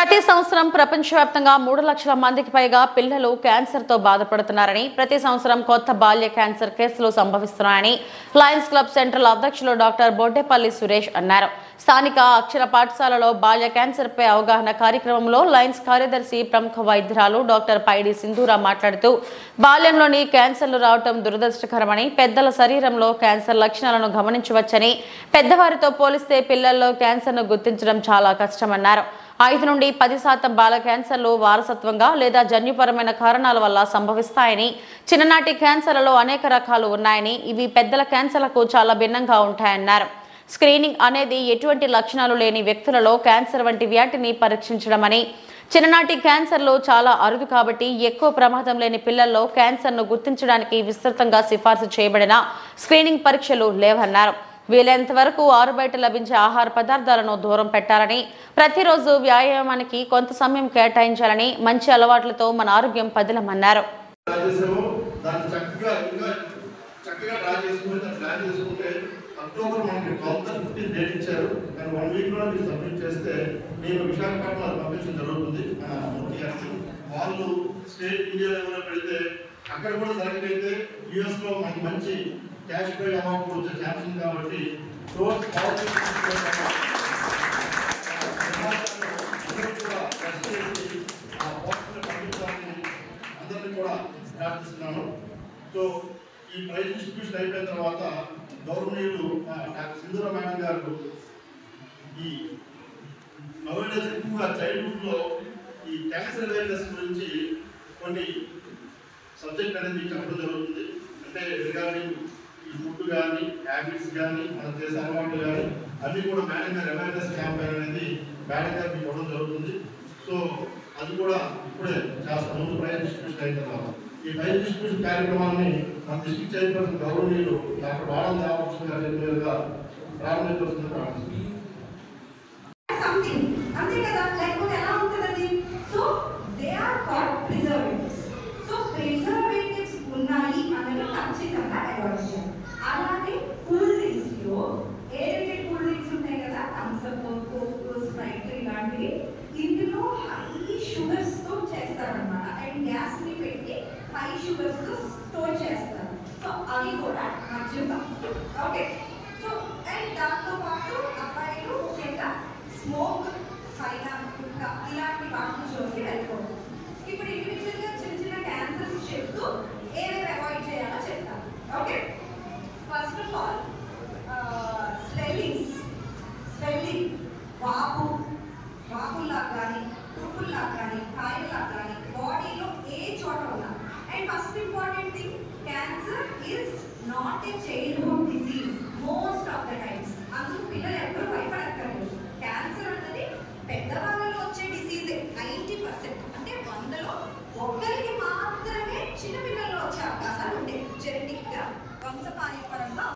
ప్రతి సంవత్సరం ప్రపంచవ్యాప్తంగా మూడు లక్షల మందికి పైగా పిల్లలు క్యాన్సర్తో బాధపడుతున్నారని ప్రతి సంవత్సరం కొత్త బాల్య క్యాన్సర్ కేసులు సంభవిస్తున్నాయని లయన్స్ క్లబ్ సెంట్రల్ అధ్యక్షులు డాక్టర్ బొడ్డేపల్లి సురేష్ అన్నారు స్థానిక అక్షర పాఠశాలలో బాల్య క్యాన్సర్పై అవగాహన కార్యక్రమంలో లయన్స్ కార్యదర్శి ప్రముఖ వైద్యురాలు డాక్టర్ పైడి సింధూరా మాట్లాడుతూ బాల్యంలోని క్యాన్సర్లు రావటం దురదృష్టకరమని పెద్దల శరీరంలో క్యాన్సర్ లక్షణాలను గమనించవచ్చని పెద్దవారితో పోలిస్తే పిల్లల్లో క్యాన్సర్ను గుర్తించడం చాలా కష్టమన్నారు ఐదు నుండి పది శాతం బాల క్యాన్సర్లు వారసత్వంగా లేదా జన్యుపరమైన కారణాల వల్ల సంభవిస్తాయని చిన్ననాటి క్యాన్సర్లలో అనేక రకాలు ఉన్నాయని ఇవి పెద్దల క్యాన్సర్లకు చాలా భిన్నంగా ఉంటాయన్నారు స్క్రీనింగ్ అనేది ఎటువంటి లక్షణాలు లేని వ్యక్తులలో క్యాన్సర్ వంటి వ్యాటిని పరీక్షించడమని చిన్ననాటి క్యాన్సర్లు చాలా అరుదు కాబట్టి ఎక్కువ ప్రమాదం లేని పిల్లల్లో క్యాన్సర్ను గుర్తించడానికి విస్తృతంగా సిఫార్సు చేయబడిన స్క్రీనింగ్ పరీక్షలు లేవన్నారు వీలైనంత వరకు ఆరు బయట లభించే ఆహార పదార్థాలను దూరం పెట్టాలని ప్రతిరోజు వ్యాయామానికి కొంత సమయం కేటాయించాలని మంచి అలవాట్లతో మన ఆరోగ్యం పదిలమన్నారు డ్రా చేసామో దాన్ని చక్కగా ఇంకా చక్కగా డ్రా చేసుకుని దాన్ని ప్లాన్ చేసుకుంటే అక్టోబర్ మనకి ట్వెల్త్ ఫిఫ్టీన్ డేట్ ఇచ్చారు కానీ వన్ వీక్ లో మీరు సబ్మిట్ చేస్తే నేను విశాఖపట్నం అది పంపించడం జరుగుతుంది మన మూర్తి గారికి వాళ్ళు స్టేట్ ఇండియా లెవెల్లో పెడితే అక్కడ కూడా సెలెక్ట్ అయితే యుఎస్ లో మనకి మంచి క్యాష్ పే అమౌంట్ కూడా వచ్చే ఛాన్స్ ఉంది కాబట్టి టోటల్ అందరూ కూడా trust చేసి ఆ పోస్టులు పంపించాలని అందరినీ కూడా ప్రార్థిస్తున్నాను సో ఈ ప్రైజ్ డిస్ట్రిబ్యూషన్ అయిపోయిన తర్వాత గౌరవనీయులు ఆ, డాక్టర్ సింధూర మేడం గారు ఈ అవేర్నెస్ ఎక్కువగా చైల్డ్హుడ్ లో ఈ క్యాన్సర్ అవేర్నెస్ గురించి కొన్ని సబ్జెక్ట్ అనేది చెప్పడం జరుగుతుంది అంటే రిగార్డింగ్ ఈ ఫుడ్ కానీ హ్యాబిట్స్ కానీ మనం చేసే అలవాట్లు కానీ అన్ని కూడా మేడం గారి అవేర్నెస్ క్యాంపెయిన్ అనేది మేడం గారికి ఇవ్వడం జరుగుతుంది సో అది కూడా ఇప్పుడే చేస్తాం ముందు ప్రైజ్ డిస్ట్రిబ్యూషన్ అయిన తర్వాత ఈ ప్రైజ్ డిస్ట్రిబ్యూషన్ కార్యక్రమాన్ని మన డిస్ట్రిక్ట్ చైర్పర్సన్ గౌరవనీయులు డాక్టర్ వాడం రామకృష్ణ గారి చేతుల మీదుగా ప్రారంభించవలసింది ప్రారంభిస్తుంది సంథింగ్ అంతే కదా లేకపోతే ఎలా ఉంటుంది అది so they are called preservatives so preservatives ఉన్నాయి అనేది ఖచ్చితంగా అవాయిడ్ చేయాలి అలాగే కూల్ డ్రింక్స్ లో ఏదైతే కూల్ డ్రింక్స్ ఉంటాయి కదా థమ్స్ అప్ కోక్ స్ప్రైట్ ఇలాంటివి ఇందులో హై షుగర్స్ తో చేస్తారన్నమాట అండ్ గ్యాస్ ని పెట్టి హై షుగర్స్ తో స్టోర్ చేస్తారు సో అవి కూడా మర్చిపోతాం ఓకే సో అండ్ దాంతో పాటు అబ్బాయిలు ముఖ్యంగా స్మోక్ పైన గుట్కా ఇలాంటి వాటిని జోలికి వెళ్ళకూడదు ఇప్పుడు ఇండివిజువల్ గా చిన్న చిన్న క్యాన్సర్స్ చెప్తూ ఏదైతే అవాయిడ్ చేయాలో చెప్తాను okay first of all swellings swelling వాపు వాపుల్లా కానీ కురుపుల్లా కానీ కాయల్లా కానీ బాడీలో ఏ చోట ఉన్నా and first important thing cancer is not a childhood disease most of the times అందుకు పిల్లలు ఎవ్వరూ భయపడక్కర్లేదు క్యాన్సర్ అన్నది పెద్దవాళ్ళలో వచ్చే డిసీజే నైంటీ పర్సెంట్ అంటే వందలో ఒక్కరికి మాత్రమే చిన్న పిల్లల్లో వచ్చే అవకాశాలు ఉంటాయి జెనెటిక్ గా వంశపార్యపరంగా